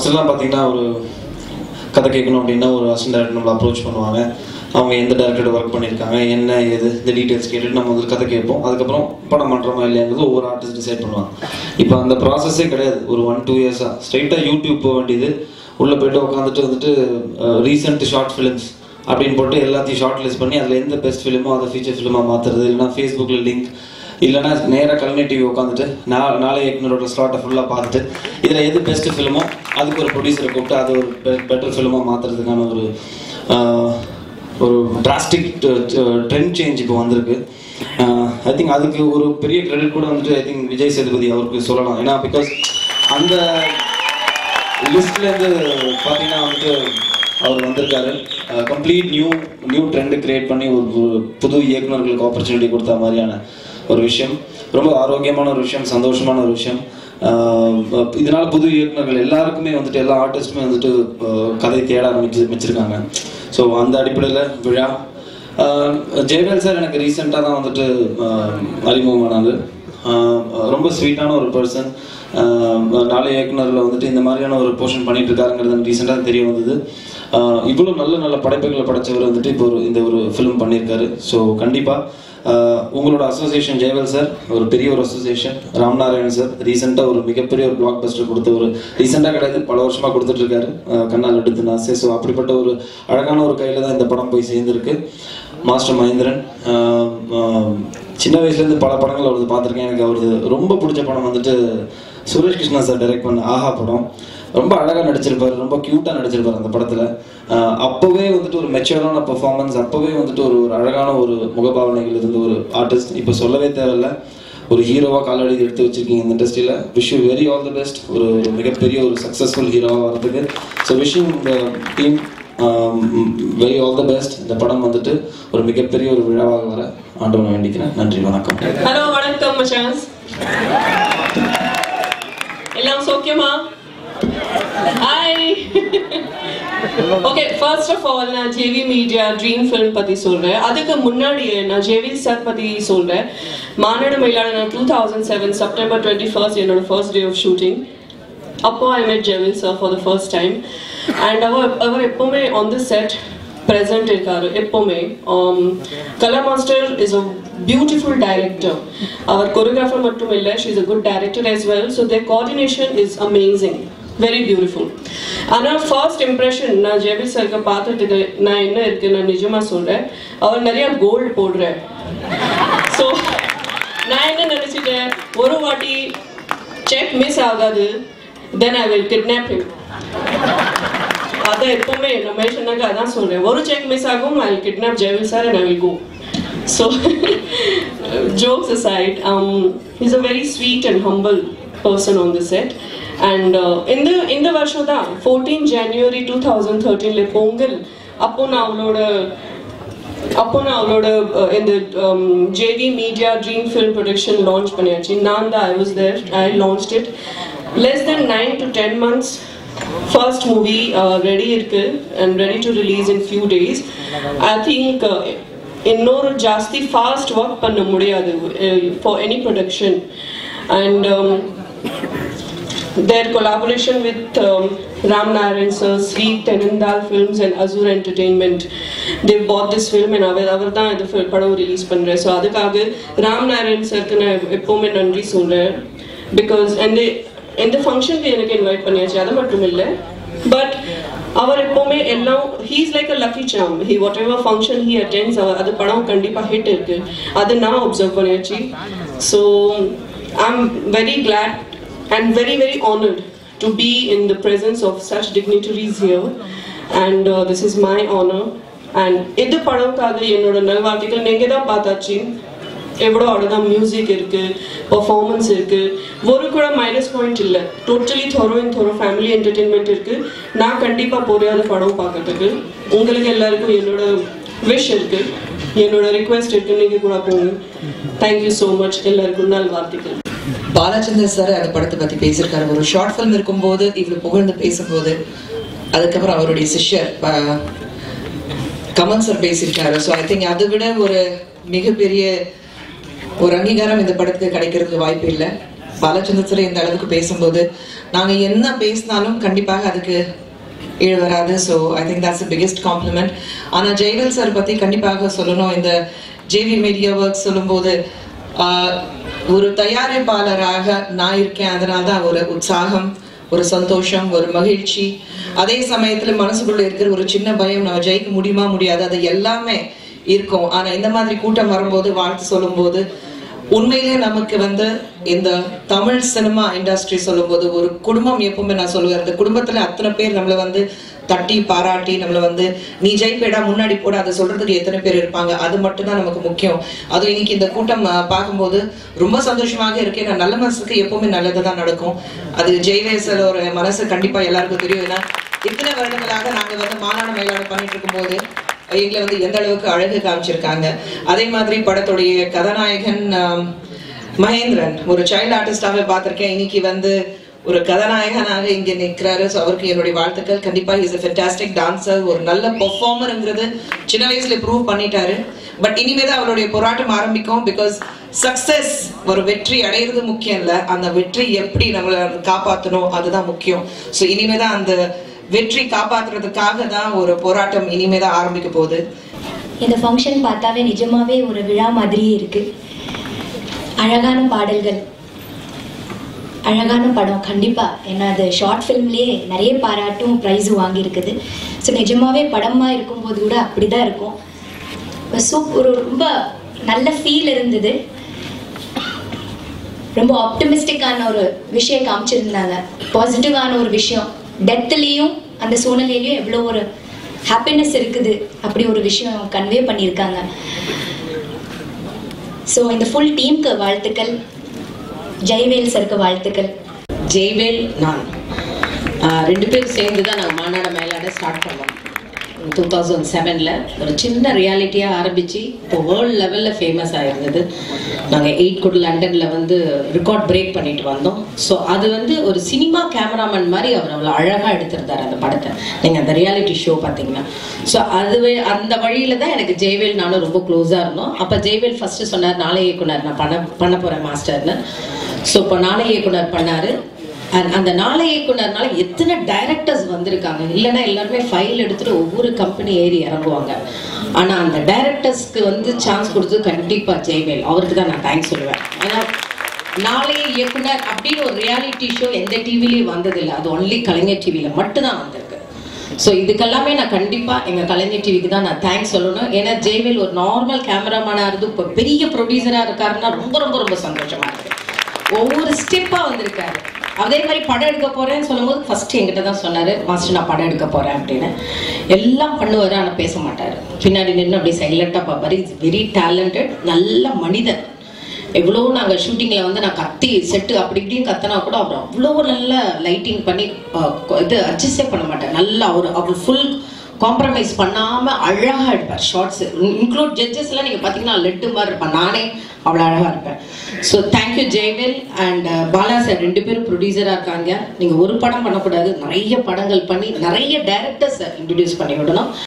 ஃபர்ஸ்ட்லாம் பார்த்தீங்கன்னா ஒரு கதை கேட்கணும் அப்படின்னா ஒரு அசிஸ்டன்ட் டேரக்டர் நம்மளை அப்ரோச் பண்ணுவாங்க அவங்க எந்த டேரக்டர் ஒர்க் பண்ணியிருக்காங்க என்ன ஏது இந்த டீட்டெயில்ஸ் கேட்டுட்டு நம்ம வந்து கதை கேட்போம் அதுக்கப்புறம் படம் பண்ணுறோமா இல்லையாங்கிறது ஒவ்வொரு ஆர்டிஸ்ட் டிசைட் பண்ணுவாங்க இப்போ அந்த ப்ராசஸே கிடையாது ஒரு ஒன் டூ இயர்ஸாக ஸ்ட்ரைட்டாக யூடியூப் போக வேண்டியது உள்ளே போயிட்டு உட்காந்துட்டு வந்துட்டு ரீசெண்ட் ஷார்ட் ஃபிலிம்ஸ் அப்படின்னு போட்டு எல்லாத்தையும் ஷார்ட் லிஸ்ட் பண்ணி அதில் எந்த பெஸ்ட் ஃபிலிமோ அதை ஃபீச்சர் ஃபிலிமாக மாற்றுறது இல்லைன்னா ஃபேஸ்புக்கில் லிங்க் இல்லைன்னா நேராக கல்வி டிவி உட்காந்துட்டு நா நாளை இயக்குனரோட ஸ்லாட்டை ஃபுல்லாக பார்த்துட்டு இதில் எது பெஸ்ட் ஃபிலிமோ அதுக்கு ஒரு ப்ரொடியூசரை கூப்பிட்டு அது ஒரு பெட்டர் ஃபிலிமாக மாற்றுறதுக்கான ஒரு ஆஹ், ஒரு டிராஸ்டிக் ட்ரெண்ட் சேஞ்ச் இப்போ வந்திருக்கு ஐ திங்க் அதுக்கு ஒரு பெரிய கிரெடிட் கூட வந்துட்டு ஐ திங்க் விஜய் சேதுபதி அவருக்கு சொல்லலாம் ஏன்னா பிகாஸ் அந்த லிஸ்ட்லேருந்து பார்த்தீங்கன்னா வந்துட்டு அவர் வந்திருக்காரு complete new new trend create பண்ணி ஒரு ஒரு புது இயக்குனர்களுக்கு ஆப்பர்ச்சுனிட்டி கொடுத்த மாதிரியான ஒரு விஷயம் ரொம்ப ஆரோக்கியமான ஒரு விஷயம் சந்தோஷமான ஒரு விஷயம் ஆஹ் இதனால புது இயக்குனர்கள் எல்லாருக்குமே வந்துட்டு எல்லா ஆர்டிஸ்ட்டுமே வந்துட்டு ஆஹ் கதை தேட ஆரம்பிச்சு வச்சிருக்காங்க ஸோ அந்த அடிப்படையில் விழா ஆஹ் ஜெயவேல் சார் எனக்கு ரீசெண்டாக தான் வந்துட்டு ஆஹ் அறிமுகமானாங்க ஆஹ் ரொம்ப ஸ்வீட்டான ஒரு பர்சன் நாளை இயக்குனரில் வந்துட்டு இந்த மாதிரியான ஒரு போர்ஷன் பண்ணிட்டு இருக்காருங்கிறது எனக்கு ரீசெண்டாக தெரிய வந்தது ஆஹ் இவ்வளோ நல்ல நல்ல படைப்புகளை படைச்சவர் வந்துட்டு இப்போ ஒரு இந்த ஒரு ஃபிலிம் பண்ணியிருக்காரு ஸோ கண்டிப்பாக உங்களோட அசோசியேஷன் ஜெயவேல் சார் ஒரு பெரிய ஒரு அசோசியேஷன் ராம்நாராயணன் சார் ரீசெண்டாக ஒரு மிகப்பெரிய ஒரு பிளாக் பஸ்டர் கொடுத்த ஒரு ரீசெண்டாக கிடையாது பல வருஷமாக கொடுத்துட்டு இருக்காரு ஆஹ் கண்ணால் எடுத்து நாசே ஸோ அப்படிப்பட்ட ஒரு அழகான ஒரு கையில் தான் இந்த படம் போய் சேர்ந்துருக்கு மாஸ்டர் மகேந்திரன் ஆஹ் ஆஹ் சின்ன வயசுலேருந்து பல படங்கள் அவரது பார்த்துருக்கேன் எனக்கு அவரது ரொம்ப பிடிச்ச படம் வந்துட்டு சுரேஷ் கிருஷ்ணா சார் டைரக்ட் பண்ண ஆஹா படம் ரொம்ப அழகாக நடிச்சிருப்பாரு ரொம்ப க்யூட்டாக நடிச்சிருப்பாரு அந்த படத்தில் அப்போவே வந்துட்டு ஒரு மெச்சூரான பெர்ஃபார்மன்ஸ் அப்போவே வந்துட்டு ஒரு ஒரு அழகான ஒரு முகபாவனைகள் இருந்த ஒரு ஆர்டிஸ்ட் இப்போ சொல்லவே தேவையில்ல ஒரு ஹீரோவாக காலடி எடுத்து வச்சிருக்கீங்க இந்த இண்டஸ்ட்ரியில் wish you very all the best ஒரு ஒரு மிகப்பெரிய ஒரு சக்ஸஸ்ஃபுல் ஹீரோவாக வரதுக்கு ஸோ விஷிங் இந்த team very all the best இந்த படம் வந்துட்டு ஒரு மிகப்பெரிய ஒரு விழாவாக வர ஆண்டவனை வேண்டிக்கிறேன் நன்றி வணக்கம் ஹலோ வணக்கம் மச்சான்ஸ் எல்லாம் சௌக்கியமா hi okay first of all நான் ஜேவி மீடியா ட்ரீம் ஃபிலிம் பற்றி சொல்கிறேன் அதுக்கு முன்னாடியே நான் ஜேவி சார் பற்றி சொல்கிறேன் மாநாடு மயிலாடு நான் two thousand seven September twenty first என்னோட ஃபர்ஸ்ட் டே ஆஃப் ஷூட்டிங் அப்போ I met Jayavel sir for the first time and அவர் அவர் எப்போவுமே ஆன் தி செட் present இருக்காரு எப்போவுமே Kala master is a beautiful director அவர் கொரியோகிராஃபர் மட்டும் இல்லை she is a good director as well so there coordination is amazing very beautiful ஆனால் first impression நான் ஜெயபில் சருக்கு பார்த்துட்டு நான் என்ன இருக்கு நான் நிஜமா சொல்றேன் அவர் நிறைய கோல்டு போடுறேன் ஸோ நான் என்ன நினைச்சிட்டேன் ஒரு வாட்டி செக் மிஸ் ஆகாது then I will kidnap him அதான் எப்பவுமே ரமேஷ் அண்ணாக்கு அதான் சொல்றேன் ஒரு செக் மிஸ் ஆகும் I kidnap Jayavel sir and I will go so jokes aside um, he's a very sweet and humble person on the set and uh, இந்த இந்த வருஷம் தான் ஃபோர்டீன் ஜனவரி டூ தௌசண்ட் தேர்ட்டீனில் பொங்கல் அப்போ நான் அவளோட அப்போ நான் அவளோட அஹ், இந்த JV media dream film production launch பண்ணியாச்சு நான் தான் I was there I launch it less then nine to ten months first movie ready இருக்கு and ready to release in few days I think இன்னொரு ஜாஸ்தி ஃபாஸ்ட் ஒர்க் பண்ண முடியாது for any production and their collaboration with um, Ram Narayan sir, Sri Tenendal Films and Azur Entertainment. They bought this film and அவர் அவர் தான் இந்த film படம் release பண்ணுறேன் ஸோ அதுக்காக ராம் நாராயண் சருக்கு நான் எப்போவுமே நன்றி சொல்கிறேன் பிகாஸ் அந்த எந்த ஃபங்க்ஷனுக்கு எனக்கு இன்வைட் பண்ணியாச்சு அது மட்டும் இல்லை பட் அவர் எப்போவுமே எல்லாம் he's like a lucky charm he whatever function he attends அவர் அது படம் கண்டிப்பாக ஹிட் இருக்கு அது நான் அப்சர்வ் பண்ணியாச்சு so I am very glad and very very honored to be in the presence of such dignitaries here and uh, this is my honor and இது படம்காக என்னோட நல்வாழ்த்துக்கள் நீங்க தான் பார்த்தாச்சு எவ்வளோ அவ்வளோதான் மியூசிக் இருக்கு பர்ஃபார்மன்ஸ் இருக்கு ஒரு கூட மைனஸ் பாயிண்ட் இல்லை totally thorough in thorough family entertainment இருக்கு நான் கண்டிப்பாக போறியாத படம் பார்க்கறதுக்கு உங்களுக்கு எல்லாருக்கும் என்னோட விஷ் இருக்கு என்னோட ரிக்வெஸ்ட் இருக்கு நீங்க கூட போங்க தேங்க்யூ ஸோ மச் எல்லாருக்கும் நல்வாழ்த்துக்கள் பாலச்சந்தர் சார் அந்த படத்தை பத்தி பேசியிருக்காரு ஒரு ஷார்ட் ஃபிலிம் இருக்கும்போது இவ்வளவு புகழ்ந்து பேசும்போது அதுக்கப்புறம் அவருடைய சிஷ்யர் ப- கமல் சார் பேசியிருக்காரு ஸோ ஐ திங்க் அதை விட ஒரு மிகப்பெரிய ஒரு அங்கீகாரம் இந்த படத்துக்கு கிடைக்கிறதுக்கு வாய்ப்பு இல்லை பாலச்சந்திர சார் இந்த அளவுக்கு பேசும்போது நாங்க என்ன பேசினாலும் கண்டிப்பாக அதுக்கு ஈடு வராது so I think that's the biggest compliment ஆனா ஜெயவேல் சார் பத்தி கண்டிப்பாக சொல்லணும் இந்த ஜேவி மீடியா ஒர்க் சொல்லும்போது ஆஹ், ஒரு தயாரிப்பாளராக நான் இருக்கேன் அதனால தான் ஒரு உற்சாகம் ஒரு சந்தோஷம் ஒரு மகிழ்ச்சி அதே சமயத்துல மனசுக்குள்ள இருக்கிற ஒரு சின்ன பயம் நம்ம ஜெயிக்க முடியுமா முடியாது அது எல்லாமே இருக்கும் ஆனா இந்த மாதிரி கூட்டம் வரும்போது வாழ்த்து சொல்லும்போது உண்மையிலே நமக்கு வந்து இந்த தமிழ் சினிமா இண்டஸ்ட்ரி சொல்லும்போது ஒரு குடும்பம் எப்பவுமே நான் சொல்லுவேன் அந்த குடும்பத்துல அத்தனை பேர் நம்மளை வந்து தட்டி பாராட்டி நம்மளை வந்து நீ ஜெயிப்பேடா முன்னாடி போட அதை சொல்றதுக்கு எத்தனை பேர் இருப்பாங்க அது மட்டும்தான் நமக்கு முக்கியம் அதுவும் இன்னைக்கு இந்த கூட்டம் அஹ், பார்க்கும்போது ரொம்ப சந்தோஷமாக இருக்கு ஏன்னா நல்ல மனசுக்கு எப்பவுமே நல்லது தான் நடக்கும் அது ஜெயவேசலோட மனசு கண்டிப்பா எல்லாருக்கும் தெரியும் ஏன்னா இத்தனை வருடங்களாக நாங்க வந்து மாநாடு மயிலாடு பண்ணிட்டு இருக்கும்போது எங்களை வந்து எந்த அளவுக்கு அழகு காமிச்சிருக்காங்க அதே மாதிரி படத்துடைய கதாநாயகன் ஆம், மகேந்திரன் ஒரு சைல்டு ஆர்டிஸ்டாவே பார்த்திருக்கேன் இன்னைக்கு வந்து ஒரு கதாநாயகனாக இங்க நிற்கிறாரு ஸோ அவருக்கு என்னுடைய வாழ்த்துக்கள் கண்டிப்பா இஸ் a fantastic டான்சர் ஒரு நல்ல பெர்ஃபார்மருங்கிறது சின்ன வயசுல ப்ரூவ் பண்ணிட்டாரு பட் இனிமே தான் அவருடைய போராட்டம் ஆரம்பிக்கும் பிகாஸ் சக்சஸ் ஒரு வெற்றி அடையிறது முக்கியம் இல்ல அந்த வெற்றி எப்படி நம்மளை காப்பாற்றணும் அதுதான் முக்கியம் ஸோ இனிமே தான் அந்த வெற்றி காப்பாத்துறதுக்காக தான் ஒரு போராட்டம் இனிமே தான் ஆரம்பிக்க போகுது இந்த ஃபங்க்ஷன் பார்த்தாவே நிஜமாவே ஒரு விழா மாதிரியே இருக்கு அழகான பாடல்கள் அழகான படம் கண்டிப்பா ஏன்னா அது ஷார்ட் ஃபிலிம்லேயே நிறைய பாராட்டும் ப்ரைஸும் வாங்கியிருக்குது ஸோ நிஜமாவே படமா இருக்கும்போது கூட அப்படிதான் இருக்கும் சூப் ஒரு ரொம்ப நல்ல ஃபீல் இருந்தது ரொம்ப ஆப்டமிஸ்டிக்கான ஒரு விஷயம் காமிச்சிருந்தாங்க பாசிட்டிவான ஒரு விஷயம் டெத்துலேயும் அந்த சூழ்நிலையிலையும் எவ்வளோ ஒரு ஹாப்பினஸ் இருக்குது அப்படி ஒரு விஷயம் கன்வே பண்ணியிருக்காங்க ஸோ இந்த ஃபுல் டீமுக்கு வாழ்த்துக்கள் ஜெய்வேல் சருக்கு வாழ்த்துக்கள் ஜெய்வேல் நான் ஆஹ் ரெண்டு பேரும் சேர்ந்து தான் நாங்கள் மாநாட மேலாட ஸ்டார்ட் பண்ணோம் டூ தௌசண்ட் செவனில் ஒரு சின்ன ரியாலிட்டியாக ஆரம்பித்து இப்போ வேர்ல்டு லெவலில் ஃபேமஸ் ஆகிருந்தது நாங்கள் எயிட் குட் லண்டனில் வந்து ரெக்கார்ட் பிரேக் பண்ணிட்டு வந்தோம் ஸோ அது வந்து ஒரு சினிமா கேமராமேன் மாதிரி அவர் அவ்வளோ அழகாக எடுத்திருந்தார் அந்த படத்தை நீங்கள் அந்த ரியாலிட்டி ஷோ பார்த்தீங்கன்னா ஸோ அதுவே அந்த வழியில் தான் எனக்கு ஜெய்வேல் நானும் ரொம்ப க்ளோஸாக இருந்தோம் அப்போ ஜெய்வேல் ஃபஸ்ட்டு சொன்னார் நாளை இயக்குனர் நான் பண்ண பண்ண போகிறேன் மாஸ்டர்னு ஸோ இப்போ நாளை இயக்குனர் பண்ணார் அந்த- அந்த நாளை இயக்குனர்னால எத்தனை டைரக்டர்ஸ் வந்திருக்காங்க இல்லைன்னா எல்லாருமே ஃபைல் எடுத்துட்டு ஒவ்வொரு கம்பெனி ஏறி இறங்குவாங்க ஆனா அந்த டைரக்டர்ஸ்க்கு வந்து சான்ஸ் கொடுத்தது கண்டிப்பா ஜெய்வேல் அவருக்கு தான் நான் தேங்க்ஸ் சொல்லுவேன் ஏன்னா நாளைய இயக்குனர் அப்படின்னு ஒரு ரியாலிட்டி ஷோ எந்த டிவிலையும் வந்ததில்லை அது ஒன்லி கலைஞர் டிவியில மட்டும்தான் வந்திருக்கு ஸோ இதுக்கெல்லாமே நான் கண்டிப்பாக எங்கள் கலைஞர் டிவிக்கு தான் நான் தேங்க்ஸ் சொல்லணும் ஏன்னா ஜெய்வேல் ஒரு நார்மல் கேமராமேனாக இருந்து இப்போ பெரிய ப்ரொடியூசராக இருக்காருன்னா ரொம்ப ரொம்ப ரொம்ப சந்தோஷமா இருக்கு ஒவ்வொரு ஸ்டெப்பாக வந்திருக்காரு அதே மாதிரி படம் எடுக்க போறேன்னு சொல்லும்போது ஃபர்ஸ்ட் என்கிட்ட தான் சொன்னாரு மாஸ்டர் நான் படம் எடுக்க போறேன் அப்படின்னு எல்லாம் பண்ணுவாரு ஆனால் பேச மாட்டாரு பின்னாடி நின்று அப்படியே சைலண்டாக பார்ப்பாரு இஸ் வெரி டேலண்டட் நல்ல மனிதன் எவ்வளோ நாங்கள் ஷூட்டிங்கில் வந்து நான் கத்தி செட்டு அப்படி இப்படின்னு கத்தினா கூட அவர் அவ்வளோ நல்ல லைட்டிங் பண்ணி அஹ், இது அட்ஜஸ்டே பண்ண மாட்டார் நல்லா அவர் அவர் ஃபுல் காம்ப்ரமைஸ் பண்ணாம அழகா எடுப்பார் ஷார்ட்ஸ் இன்க்ளூட் ஜட்ஜஸ் எல்லாம் நீங்க பாத்தீங்கன்னா லெட்டு மாதிரி இருப்பேன் நானே அவ்வளோ அழகா இருப்பேன் so thank you Jayavel and Bala sir ரெண்டு பேரும் ப்ரொடியூசரா இருக்காங்க நீங்க ஒரு படம் பண்ணக்கூடாது நிறைய படங்கள் பண்ணி நிறைய டைரக்டர்ஸ் இன்ட்ரடியூஸ் பண்ணி விடணும்